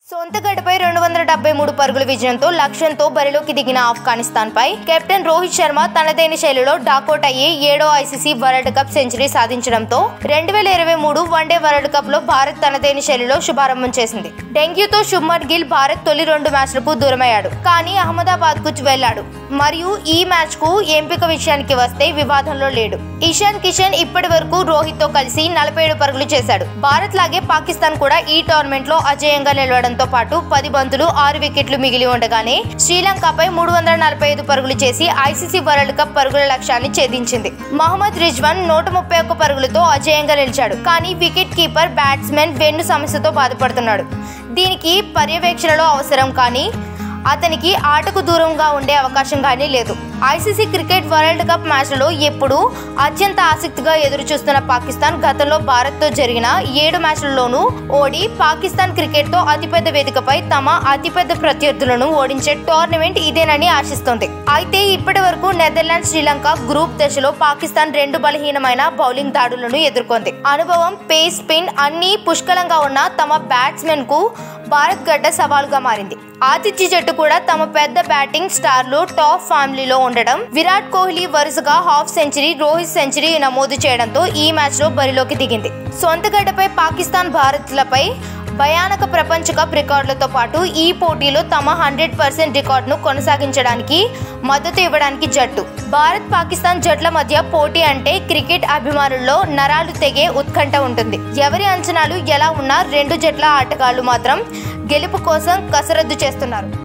సొంత గడ్డపై రెండు వందల డెబ్బై మూడు పరుగుల విజయంతో లక్ష్యంతో బరిలోకి దిగిన ఆఫ్ఘనిస్తాన్ పై కెప్టెన్ రోహిత్ శర్మ తనదైన శైలిలో డాకోట్ అయ్యి ఏడో ఐసీసీ వరల్డ్ కప్ సెంచరీ సాధించడంతో రెండు వేల ఇరవై మూడు వన్డే వరల్డ్ కప్ లో భారత్ తనదైన శైలిలో శుభారంభం చేసింది డెంగ్యూతో శుభ్మన్ గిల్ భారత్ తొలి రెండు మ్యాచ్లకు దూరమయ్యాడు కానీ అహ్మదాబాద్ కు వెళ్లాడు మరియు ఈ మ్యాచ్ కు ఎంపిక విషయానికి వస్తే వివాదంలో లేడు ఇషాన్ కిషన్ ఇప్పటి వరకు రోహిత్ తో కలిసి నలభై ఏడు పరుగులు చేశాడు భారత్ లాగే పాకిస్తాన్ కూడా ఈ టోర్నమెంట్ లో అజేయంగా నిలవడంతో పాటు పది బంతులు ఆరు వికెట్లు మిగిలి ఉండగానే శ్రీలంకపై మూడు వందల నలభై ఐదు పరుగులు చేసి ఐసీసీ వరల్డ్ కప్ పరుగుల లక్ష్యాన్ని ఛేదించింది మహమ్మద్ రిజ్వాన్ నూట ముప్పై ఒక్క పరుగులతో అజేయంగా నిలిచాడు కానీ వికెట్ కీపర్ బ్యాట్స్మెన్ వెన్ను సమస్యతో బాధపడుతున్నాడు దీనికి పర్యవేక్షణలో అవసరం కానీ అతనికి ఆటకు దూరంగా ఉండే అవకాశం కానీ లేదు ఐసీసీ క్రికెట్ వరల్డ్ కప్ మ్యాచ్లలో ఎప్పుడు అత్యంత ఆసక్తిగా ఎదురు చూస్తున్న పాకిస్తాన్ గతంలో భారత్తో జరిగిన ఏడు మ్యాచ్లలోనూ ఓడి పాకిస్తాన్ క్రికెట్తో అతిపెద్ద వేదికపై తమ అతిపెద్ద ప్రత్యర్థులను ఓడించే టోర్నమెంట్ ఇదేనని ఆశిస్తోంది అయితే ఇప్పటి వరకు నెదర్లాండ్ శ్రీలంక గ్రూప్ దశలో పాకిస్తాన్ రెండు బలహీనమైన బౌలింగ్ దాడులను ఎదుర్కొంది అనుభవం పేస్ స్పిన్ అన్ని పుష్కలంగా ఉన్న తమ బ్యాట్స్మెన్ కు భారత్ గడ్డ సవాలుగా మారింది ఆతిథ్య జట్టు కూడా తమ పెద్ద బ్యాటింగ్ స్టార్లు టాప్ ఫ్యామిలీలో ఉండడం విరాట్ కోహ్లీ వరుసగా హాఫ్ సెంచరీ రోహిత్ సెంచరీ నమోదు చేయడంతో ఈ మ్యాచ్ లో బరిలోకి దిగింది సొంత గడ్డపై పాకిస్తాన్ భారత్లపై భయానక ప్రపంచ కప్ రికార్డులతో పాటు ఈ పోటీలో తమ హండ్రెడ్ పర్సెంట్ రికార్డును కొనసాగించడానికి మద్దతు ఇవ్వడానికి జట్టు భారత్ పాకిస్తాన్ జట్ల మధ్య పోటీ అంటే క్రికెట్ అభిమానుల్లో నరాలు తెగే ఉత్కంఠ ఉంటుంది ఎవరి అంచనాలు ఎలా ఉన్నా రెండు జట్ల ఆటగాళ్లు మాత్రం గెలుపు కోసం కసరత్తు చేస్తున్నారు